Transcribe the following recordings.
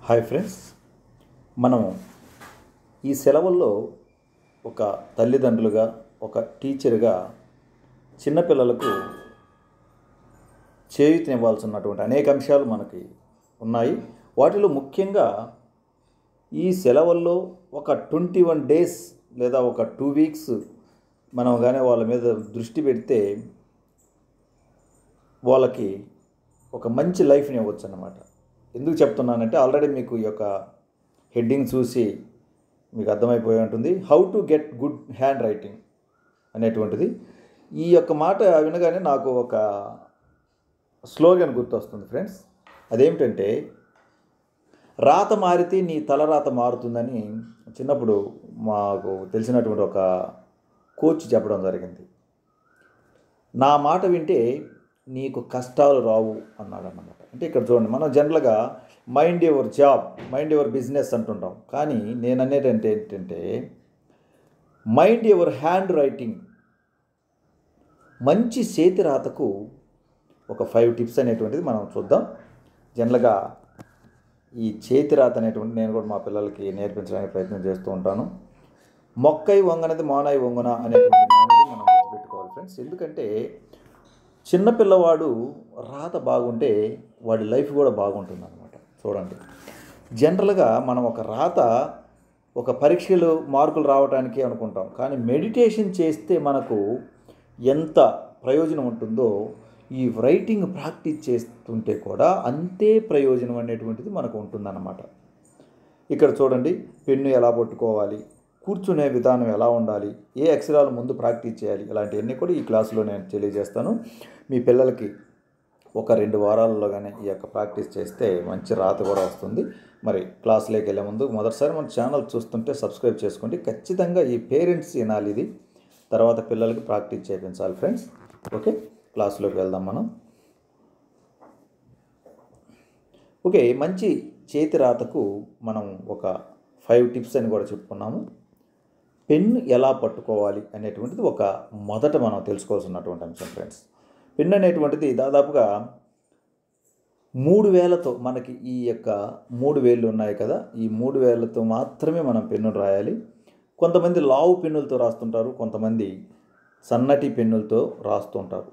hi friends మనం ఈ సెలవుల్లో ఒక తల్లిదండ్రులుగా ఒక టీచర్గా చిన్నపిల్లలకు చేయూతనివ్వాల్సినటువంటి అనేక అంశాలు మనకి ఉన్నాయి వాటిలో ముఖ్యంగా ఈ సెలవుల్లో ఒక ట్వంటీ వన్ డేస్ లేదా ఒక టూ వీక్స్ మనం కానీ వాళ్ళ మీద దృష్టి పెడితే వాళ్ళకి ఒక మంచి లైఫ్ని ఇవ్వచ్చు అన్నమాట ఎందుకు చెప్తున్నానంటే ఆల్రెడీ మీకు ఈ యొక్క హెడ్డింగ్ చూసి మీకు అర్థమైపోయి ఉంటుంది how to get good handwriting అనేటువంటిది ఈ యొక్క మాట వినగానే నాకు ఒక స్లోగన్ గుర్తొస్తుంది ఫ్రెండ్స్ అదేమిటంటే రాత మారితే నీ తలరాత మారుతుందని చిన్నప్పుడు మాకు తెలిసినటువంటి ఒక కోచ్ చెప్పడం జరిగింది నా మాట వింటే నీకు కష్టాలు రావు అన్నాడు అన్నమాట అంటే ఇక్కడ చూడండి మనం జనరల్గా mind your job mind your business అంటుంటాం కానీ నేను అనేది అంటే ఏంటంటే మైండ్ యువర్ హ్యాండ్ రైటింగ్ మంచి చేతి రాతకు ఒక ఫైవ్ టిప్స్ అనేటువంటిది మనం చూద్దాం జనరల్గా ఈ చేతి రాత అనేటువంటి నేను కూడా మా పిల్లలకి నేర్పించడానికి ప్రయత్నం చేస్తూ ఉంటాను మొక్కై వంగనది మానై వంగున అనేటువంటి నానుడి మనం గుర్తుపెట్టుకోవాలి ఫ్రెండ్స్ ఎందుకంటే చిన్నపిల్లవాడు రాత బాగుంటే వాడి లైఫ్ కూడా బాగుంటుంది అనమాట చూడండి జనరల్గా మనం ఒక రాత ఒక పరీక్షలు మార్కులు రావడానికి అనుకుంటాం కానీ మెడిటేషన్ చేస్తే మనకు ఎంత ప్రయోజనం ఉంటుందో ఈ రైటింగ్ ప్రాక్టీస్ చేస్తుంటే కూడా అంతే ప్రయోజనం అనేటువంటిది మనకు ఉంటుందన్నమాట ఇక్కడ చూడండి పెన్ను ఎలా పట్టుకోవాలి కూర్చునే విధానం ఎలా ఉండాలి ఏ అక్షరాలు ముందు ప్రాక్టీస్ చేయాలి ఇలాంటివన్నీ కూడా ఈ క్లాసులో నేను తెలియజేస్తాను మీ పిల్లలకి ఒక రెండు వారాల్లో కానీ ఈ యొక్క ప్రాక్టీస్ చేస్తే మంచి రాత కూడా వస్తుంది మరి క్లాస్లోకి వెళ్ళే ముందు మొదటిసారి మన ఛానల్ చూస్తుంటే సబ్స్క్రైబ్ చేసుకోండి ఖచ్చితంగా ఈ పేరెంట్స్ వినాలి ఇది తర్వాత పిల్లలకి ప్రాక్టీస్ చేయించాలి ఫ్రెండ్స్ ఓకే క్లాస్లోకి వెళ్దాం మనం ఓకే మంచి చేతి రాతకు మనం ఒక ఫైవ్ టిప్స్ అని కూడా చెప్పుకున్నాము పెన్ ఎలా పట్టుకోవాలి అనేటువంటిది ఒక మొదట మనం తెలుసుకోవాల్సినటువంటి అంశం ఫ్రెండ్స్ పెన్ అనేటువంటిది దాదాపుగా మూడు వేలతో మనకి ఈ యొక్క మూడు వేళ్ళు ఉన్నాయి కదా ఈ మూడు వేలతో మాత్రమే మనం పెన్ను రాయాలి కొంతమంది లావు పెన్నులతో రాస్తుంటారు కొంతమంది సన్నటి పెన్నులతో రాస్తుంటారు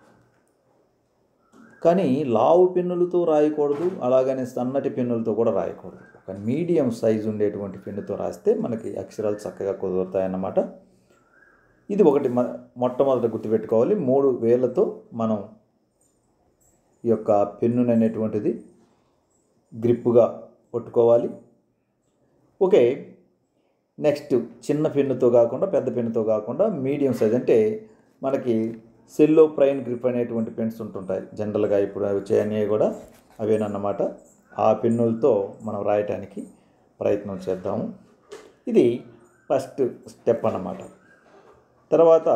కానీ లావు పెన్నులతో రాయకూడదు అలాగనే సన్నటి పెన్నులతో కూడా రాయకూడదు ఒక మీడియం సైజు ఉండేటువంటి పెన్నుతో రాస్తే మనకి అక్షరాలు చక్కగా కుదురుతాయన్నమాట ఇది ఒకటి మ మొట్టమొదట గుర్తుపెట్టుకోవాలి మూడు వేలతో మనం ఈ యొక్క పెన్నుని అనేటువంటిది గ్రిప్పుగా పట్టుకోవాలి ఓకే నెక్స్ట్ చిన్న పెన్నుతో కాకుండా పెద్ద పెన్నుతో కాకుండా మీడియం సైజ్ అంటే మనకి సెల్లో ప్రైన్ గ్రిప్ అనేటువంటి పెన్స్ ఉంటుంటాయి జనరల్గా ఇప్పుడు వచ్చాయని కూడా అవేనన్నమాట ఆ పెన్నులతో మనం రాయటానికి ప్రయత్నం చేద్దాము ఇది ఫస్ట్ స్టెప్ అన్నమాట తర్వాత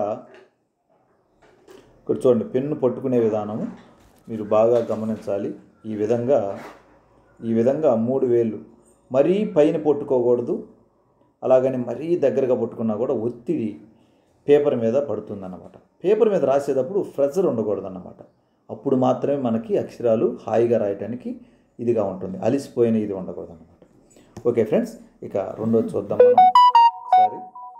ఇక్కడ చూడండి పెన్ను పట్టుకునే విధానము మీరు బాగా గమనించాలి ఈ విధంగా ఈ విధంగా మూడు వేలు మరీ పైన పట్టుకోకూడదు అలాగని మరీ దగ్గరగా పట్టుకున్నా కూడా ఒత్తిడి పేపర్ మీద పడుతుందన్నమాట పేపర్ మీద రాసేటప్పుడు ప్రెజర్ ఉండకూడదు అన్నమాట అప్పుడు మాత్రమే మనకి అక్షరాలు హాయిగా రాయటానికి ఇదిగా ఉంటుంది అలిసిపోయిన ఇది ఉండకూడదు అనమాట ఓకే ఫ్రెండ్స్ ఇక రెండోది చూద్దాం మనం ఒకసారి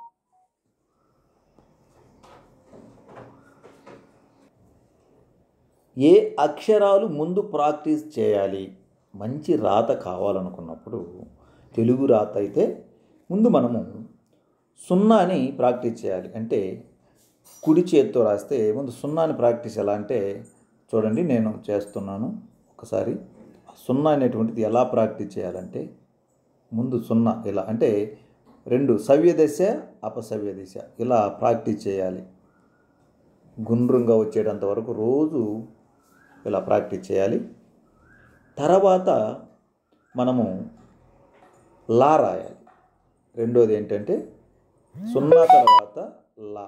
ఏ అక్షరాలు ముందు ప్రాక్టీస్ చేయాలి మంచి రాత కావాలనుకున్నప్పుడు తెలుగు రాత అయితే ముందు మనము సున్నాని ప్రాక్టీస్ చేయాలి అంటే కుడి చేత్తో రాస్తే ముందు సున్నాని ప్రాక్టీస్ ఎలా అంటే చూడండి నేను చేస్తున్నాను ఒకసారి సున్నా అనేటువంటిది ఎలా ప్రాక్టీస్ చేయాలంటే ముందు సున్నా ఇలా అంటే రెండు సవ్య దశ అపసవ్య దిశ ఇలా ప్రాక్టీస్ చేయాలి గుండ్రంగా వచ్చేటంత వరకు రోజు ఇలా ప్రాక్టీస్ చేయాలి తర్వాత మనము లా రాయాలి రెండోది ఏంటంటే సున్నా తర్వాత లా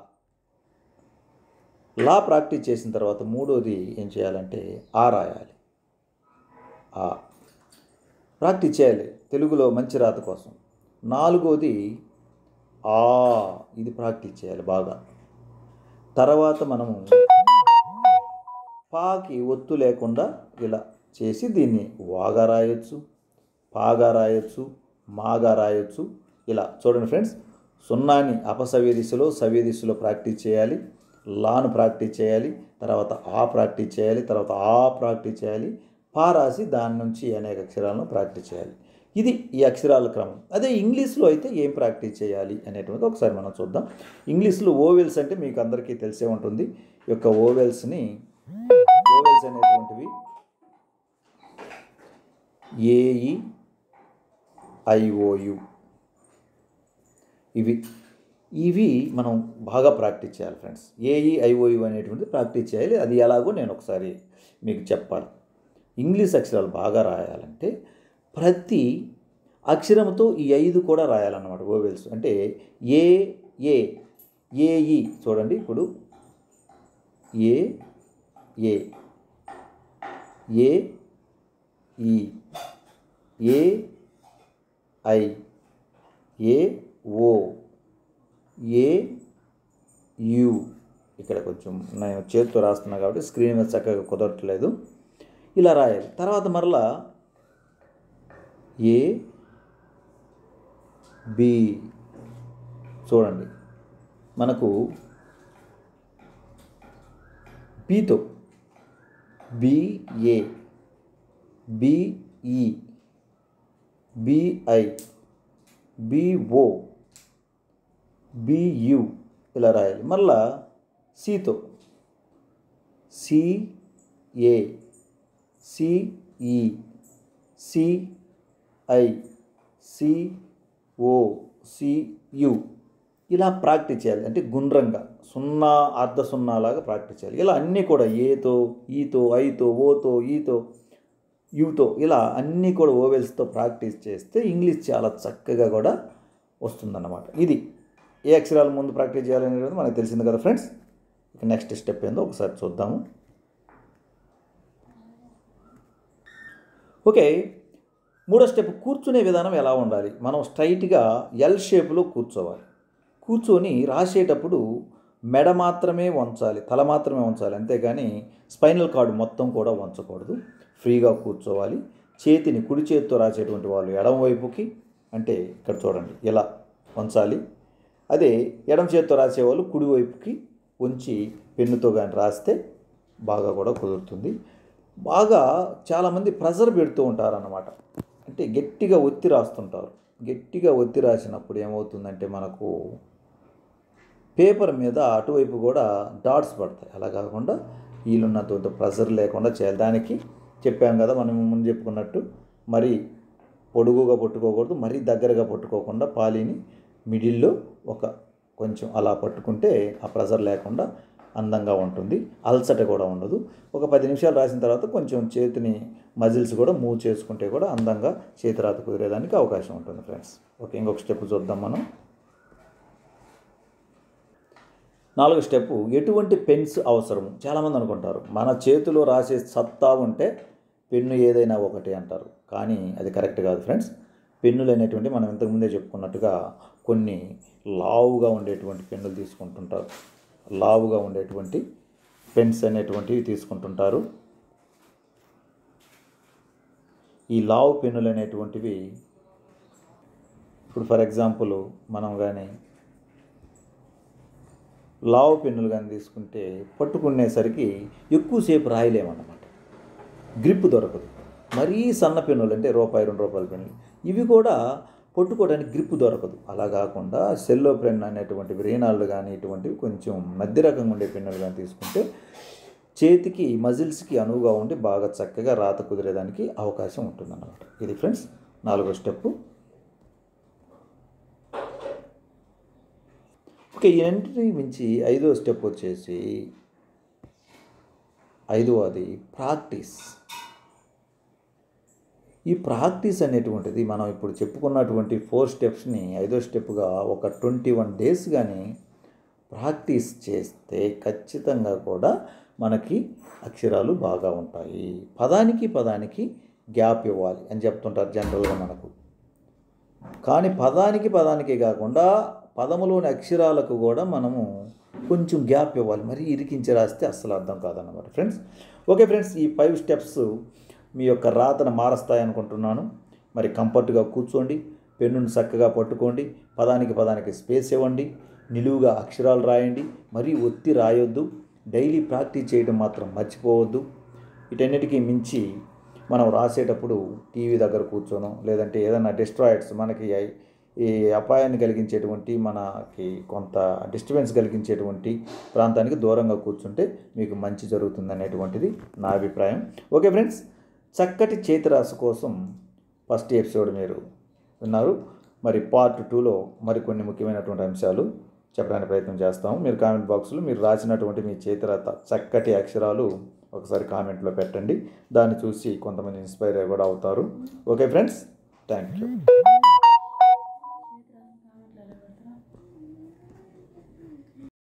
లా ప్రాక్టీస్ చేసిన తర్వాత మూడోది ఏం చేయాలంటే ఆ రాయాలి ఆ ప్రాక్టీస్ చేయాలి తెలుగులో మంచి రాత కోసం నాలుగోది ఆ ఇది ప్రాక్టీస్ చేయాలి బాగా తర్వాత మనము పాకి ఒత్తు లేకుండా ఇలా చేసి దీన్ని వాగా రాయొచ్చు పాగా రాయొచ్చు మాగా రాయొచ్చు ఇలా చూడండి ఫ్రెండ్స్ సున్నాని అపసవ్య దిశలో సవ్య దిశలో ప్రాక్టీస్ చేయాలి లాను ప్రాక్టీస్ చేయాలి తర్వాత ఆ ప్రాక్టీస్ చేయాలి తర్వాత ఆ ప్రాక్టీస్ చేయాలి పా రాసి దాని నుంచి అనేక అక్షరాలను ప్రాక్టీస్ చేయాలి ఇది ఈ అక్షరాల క్రమం అదే ఇంగ్లీష్లో అయితే ఏం ప్రాక్టీస్ చేయాలి అనేటువంటిది ఒకసారి మనం చూద్దాం ఇంగ్లీష్లో ఓవెల్స్ అంటే మీకు అందరికీ తెలిసే ఉంటుంది ఈ యొక్క ఓవెల్స్ని ఓవెల్స్ అనేటువంటివి ఏఈ ఐఓయు ఇవి ఇవి మనం బాగా ప్రాక్టీస్ చేయాలి ఫ్రెండ్స్ ఏఈ ఐఓయు అనేటువంటిది ప్రాక్టీస్ చేయాలి అది ఎలాగో నేను ఒకసారి మీకు చెప్పాలి ఇంగ్లీష్ అక్షరాలు బాగా రాయాలంటే ప్రతి అక్షరంతో ఈ ఐదు కూడా రాయాలన్నమాట ఓవెల్స్ అంటే ఏ ఏ ఏఈ చూడండి ఇప్పుడు ఏ ఏ ఏ ఈ A I A oh A you ఇక్కడ కొంచెం నేను చేతితో రాస్తున్నా కాబట్టి స్క్రీన్ మీద చక్కగా కుదరట్లేదు ఇలా రాయాలి తర్వాత మరలా ఏ బి చూడండి మనకు బితో B A B E B I B O B U ఇలా రాయాలి మళ్ళా సితో C A C E C I C O C U ఇలా ప్రాక్టీస్ చేయాలి అంటే గుండ్రంగా సున్నా అర్ధ సున్నా లాగా ప్రాక్టీస్ చేయాలి ఇలా అన్నీ కూడా ఏతో ఈతో ఐతో ఓతో ఈతో యూతో ఇలా అన్నీ కూడా ఓవెల్స్తో ప్రాక్టీస్ చేస్తే ఇంగ్లీష్ చాలా చక్కగా కూడా వస్తుందన్నమాట ఇది ఏ అక్షరాల ముందు ప్రాక్టీస్ చేయాలనేది మనకు తెలిసింది కదా ఫ్రెండ్స్ ఇక నెక్స్ట్ స్టెప్ ఏందో ఒకసారి చూద్దాము ఓకే మూడో స్టెప్ కూర్చునే విధానం ఎలా ఉండాలి మనం స్ట్రైట్గా ఎల్ షేప్లో కూర్చోవాలి కూర్చొని రాసేటప్పుడు మెడ మాత్రమే వంచాలి తల మాత్రమే వంచాలి అంతేగాని స్పైనల్ కార్డు మొత్తం కూడా వంచకూడదు ఫ్రీగా కూర్చోవాలి చేతిని కుడి చేతితో రాసేటువంటి వాళ్ళు ఎడమ వైపుకి అంటే ఇక్కడ చూడండి ఇలా వంచాలి అదే ఎడమ చేతితో రాసేవాళ్ళు కుడి వైపుకి ఉంచి పెన్నుతో కానీ రాస్తే బాగా కూడా కుదురుతుంది బాగా చాలామంది ప్రెజర్ పెడుతూ ఉంటారన్నమాట అంటే గట్టిగా ఒత్తి రాస్తుంటారు గట్టిగా ఒత్తి రాసినప్పుడు ఏమవుతుందంటే మనకు పేపర్ మీద అటువైపు కూడా డాట్స్ పడతాయి అలా కాకుండా వీలున్నంత ప్రెజర్ లేకుండా చేయాలి దానికి చెప్పాం కదా మనం ముందు చెప్పుకున్నట్టు మరీ పొడుగుగా పట్టుకోకూడదు మరీ దగ్గరగా పట్టుకోకుండా పాలీని మిడిల్లో ఒక కొంచెం అలా పట్టుకుంటే ఆ ప్రెజర్ లేకుండా అందంగా ఉంటుంది అలసట కూడా ఉండదు ఒక పది నిమిషాలు రాసిన తర్వాత కొంచెం చేతిని మజిల్స్ కూడా మూవ్ చేసుకుంటే కూడా అందంగా చేతి రాత కుదిరేదానికి అవకాశం ఉంటుంది ఫ్రెండ్స్ ఓకే ఇంకొక స్టెప్ చూద్దాం మనం నాలుగో స్టెప్ ఎటువంటి పెన్స్ అవసరం చాలామంది అనుకుంటారు మన చేతిలో రాసే సత్తా ఉంటే పెన్ను ఏదైనా ఒకటి అంటారు కానీ అది కరెక్ట్ కాదు ఫ్రెండ్స్ పెన్నులు అనేటువంటి మనం ఇంతకుముందే చెప్పుకున్నట్టుగా కొన్ని లావుగా ఉండేటువంటి పెన్నులు తీసుకుంటుంటారు లావుగా ఉండేటువంటి పెన్స్ అనేటువంటివి తీసుకుంటుంటారు ఈ లావు పెన్నులు అనేటువంటివి ఇప్పుడు ఫర్ ఎగ్జాంపుల్ మనం కానీ లావు పెన్నులు కానీ తీసుకుంటే పట్టుకునేసరికి ఎక్కువసేపు రాయలేమన్నమాట గ్రిప్ దొరకదు మరీ సన్న పెన్నులు అంటే రూపాయి రెండు రూపాయల పెన్నులు ఇవి కూడా పట్టుకోవడానికి గ్రిప్ దొరకదు అలా కాకుండా సెల్లో పెన్ అనేటువంటి రేనాళ్ళు కానీ ఇటువంటివి కొంచెం మధ్య రకంగా ఉండే పెన్నులు కానీ తీసుకుంటే చేతికి మజిల్స్కి అనువుగా ఉండి బాగా చక్కగా రాత కుదిరేదానికి అవకాశం ఉంటుందన్నమాట ఇది ఫ్రెండ్స్ నాలుగో స్టెప్పు ఓకే ఈ రెండింటిని మించి ఐదో స్టెప్ వచ్చేసి ఐదవది ప్రాక్టీస్ ఈ ప్రాక్టీస్ అనేటువంటిది మనం ఇప్పుడు చెప్పుకున్నటువంటి ఫోర్ స్టెప్స్ని ఐదో స్టెప్గా ఒక ట్వంటీ వన్ డేస్ కానీ ప్రాక్టీస్ చేస్తే ఖచ్చితంగా కూడా మనకి అక్షరాలు బాగా ఉంటాయి పదానికి పదానికి గ్యాప్ ఇవ్వాలి అని చెప్తుంటారు జనరల్గా మనకు కానీ పదానికి పదానికి కాకుండా పదములోని అక్షరాలకు కూడా మనము కొంచెం గ్యాప్ ఇవ్వాలి మరీ ఇరికించి రాస్తే అస్సలు అర్థం కాదన్నమాట ఫ్రెండ్స్ ఓకే ఫ్రెండ్స్ ఈ ఫైవ్ స్టెప్స్ మీ యొక్క రాతను మారుస్తాయి అనుకుంటున్నాను మరి కంఫర్ట్గా కూర్చోండి పెన్నును చక్కగా పట్టుకోండి పదానికి పదానికి స్పేస్ ఇవ్వండి నిలువుగా అక్షరాలు రాయండి మరీ ఒత్తి రాయొద్దు డైలీ ప్రాక్టీస్ చేయడం మాత్రం మర్చిపోవద్దు వీటన్నిటికీ మించి మనం రాసేటప్పుడు టీవీ దగ్గర కూర్చోను లేదంటే ఏదైనా డిస్ట్రాయిడ్స్ మనకి ఐ- ఈ అపాయాన్ని కలిగించేటువంటి మనకి కొంత డిస్టర్బెన్స్ కలిగించేటువంటి ప్రాంతానికి దూరంగా కూర్చుంటే మీకు మంచి జరుగుతుంది అనేటువంటిది నా అభిప్రాయం ఓకే ఫ్రెండ్స్ చక్కటి చేతిరాశి కోసం ఫస్ట్ ఎపిసోడ్ మీరు విన్నారు మరి పార్ట్ టూలో మరికొన్ని ముఖ్యమైనటువంటి అంశాలు చెప్పడానికి ప్రయత్నం చేస్తాము మీరు కామెంట్ బాక్స్లో మీరు రాసినటువంటి మీ చేతిరాత చక్కటి అక్షరాలు ఒకసారి కామెంట్లో పెట్టండి దాన్ని చూసి కొంతమంది ఇన్స్పైర్ కూడా అవుతారు ఓకే ఫ్రెండ్స్ థ్యాంక్ యూ